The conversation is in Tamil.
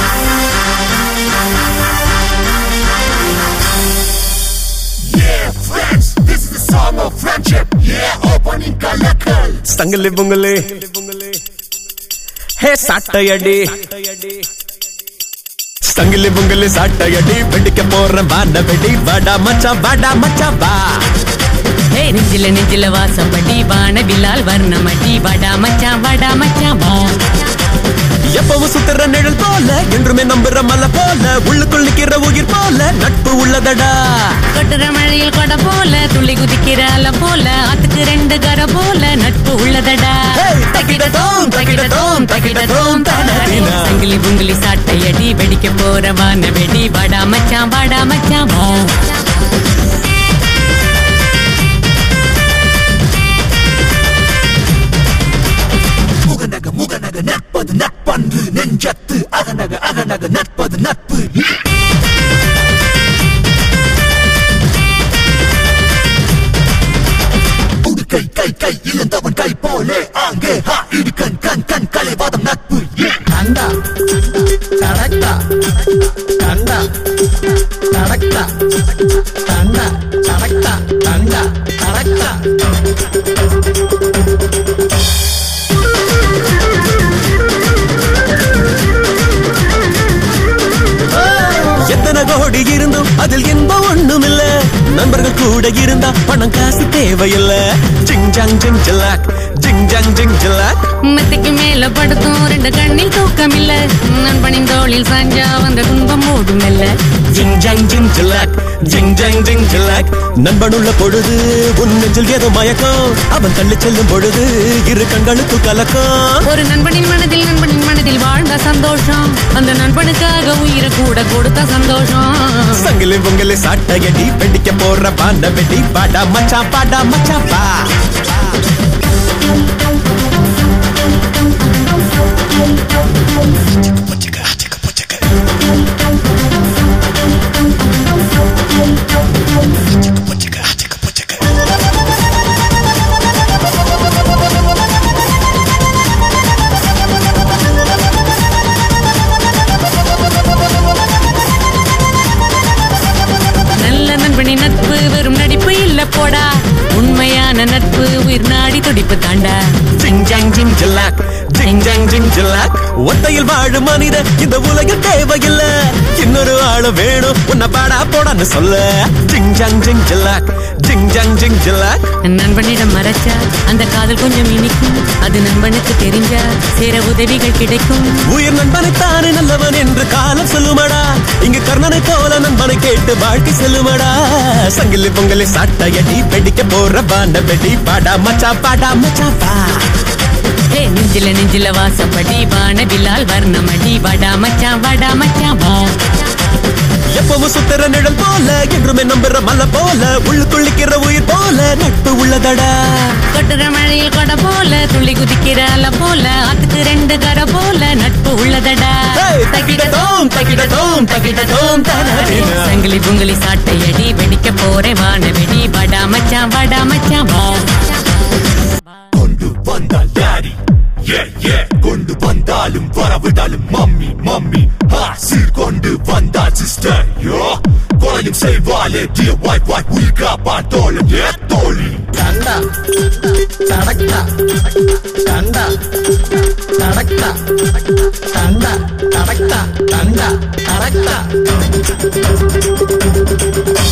Yeah, friends, this is the song of friendship. Yeah, opening kalakal. சங்கிலி பொங்கலே ஹே சாட்டையடி சங்கிலி பொங்கலே சாட்டையடி வெடிக்க போற வாட வெடி வாடா மச்சான் வாடா மச்சான் வா ஹே நெஞ்சில நெஞ்சில வாசப்படி வானவில்லால் வர்ணமடி வடா மச்சான் வடா மச்சான் வா எப்பவும் சுத்துற நிழல் போல என்றுமே நம்புற மலை போல உள்ளுக்குள் நிக்கிற உயிர் போல நட்பு உள்ளதடா கொட்டுற மழையில் கொடை போல துள்ளி குதிக்கிற அலை போல ஆத்துக்கு ரெண்டு கரை போல நட்பு உள்ளதடா Hey, தக்கிடதோம், தக்கிடதோம், தக்கிடதோம், தனதினா. சங்கிலி புங்கிலி சாட்டையடி வெடிக்க போற வான வெடி வடா மச்சான் வடா மச்சான் வா முகநக முகநக நட்பது நட்பன்று நெஞ்சத்து அகநக அகநக நட்பது நட்பு உடுக்கை கை கை இழந்தவன் கை போலே ஆங்கே ஹா இடு கண் கண் கண் கலைவாதம் நட்பு கண்டா கடக்டா கண்டா கடக்டா கண்டா கடக்டா கண்டா கடக்டா எத்தனை கோடி இருந்தும் அதில் இன்பம் ஒண்ணும் இல்ல நண்பர்கள் கூட இருந்தா பணம் காசு தேவையில்ல ஜிங் ஜாங் ஜிங் ஜிலாக் ஜிங் ஜாங் ஜிங் ஜிலாக் மெத்தைக்கு மேல படுத்தும் ரெண்டு கண்ணில் தூக்கம் இல்ல நண்பனின் தோளில் சாஞ்சா வந்த துன்பம் ஓடும் இல்ல ஜிங் ஜாங் ஜிங் ஜிலாக் ஜிங் ஜாங் ஜிங் ஜிலாக் நண்பனுள்ள பொழுது உன் நெஞ்சில் ஏதோ மயக்கம் அவன் தள்ளி செல்லும் பொழுது இரு கண்களுக்கு கலக்கம் ஒரு நண்பனின் மனதில் நண்பனின் மனதில் வாழ்ந்த சந்தோஷம் அந்த நண்பனுக்காக உயிரை கூட கொடுத்த சந்தோஷம் சங்கிலி பொங்கலி சாட்டையடி வெடிக்க போற பாண்ட வெடி பாடா மச்சான் பாடா மச்சான் பா நல்ல நண்பனின் நட்பு வெறும் நடிப்பு இல்ல போடா உண்மையான நட்பு உயிர் நாடி துடிப்பு தாண்டா ஜிங் ஜாங் ஜிங் ஜிலாக் ஜிங் ஜாங் ஜிங் ஜிலாக் ஒத்தையில் வாழும் மனித இந்த உலகில் தேவையில்ல இன்னொரு ஆளு வேணும் உன்னை பாடா போடான்னு சொல்ல ஜிங் ஜாங் ஜிங் ஜிலாக் ஜிங் ஜாங் ஜிங் ஜிலாக் நண்பனிடம் மறைச்சா அந்த காதல் கொஞ்சம் இனிக்கும் அது நண்பனுக்கு தெரிஞ்சா சேர உதவிகள் கிடைக்கும் உயிர் நண்பனை தானே நல்லவன் என்று காலம் சொல்லுமடா இங்கு கர்ணனை போல நண்பனை கேட்டு வாழ்க்கை செல்லுமடா சங்கிலி பொங்கலி சாட்டையடி வெடிக்க போற பாண்ட வெடி பாடா மச்சா பாடா மச்சா பா ஹே நெஞ்சில நெஞ்சில வாசப்படி வானவில்லால் வர்ணமடி வடா மச்சான் வடா மச்சான் வா எப்பவும் சுத்துற நிழல் போல என்றுமே நம்புற மலை போல உள்ளுக்குள்ளிக்கிற உயிர் போல நட்பு உள்ளதடா கொட்டுற மழையில் கொடை போல துள்ளி குதிக்கிற அலை போல ஆத்துக்கு ரெண்டு கரை போல நட்பு உள்ளதடா Hey, தக்கிடதோம், தக்கிடதோம், தக்கிடதோம், தனதினா. சங்கிலி புங்கிலி சாட்டையடி வெடிக்க போறேன் வான வெடி வடா மச்சான் வடா மச்சான் வா கொண்டு வந்தால் டாடி ஏ ஏ கொண்டு வந்தாலும் வரவிடாலும் மம்மி மம்மி ஆ சீர் கொண்டு வந்தால் சிஸ்டர் யோ கொலையும் செய்வாளே டியர் வைஃப் வைஃப் உயிர் காப்பாத்தோளும் ஏ தோழி கண்டா கடக்டா கண்டா கடக்டா கண்டா கடக்டா கண்டா கடக்டா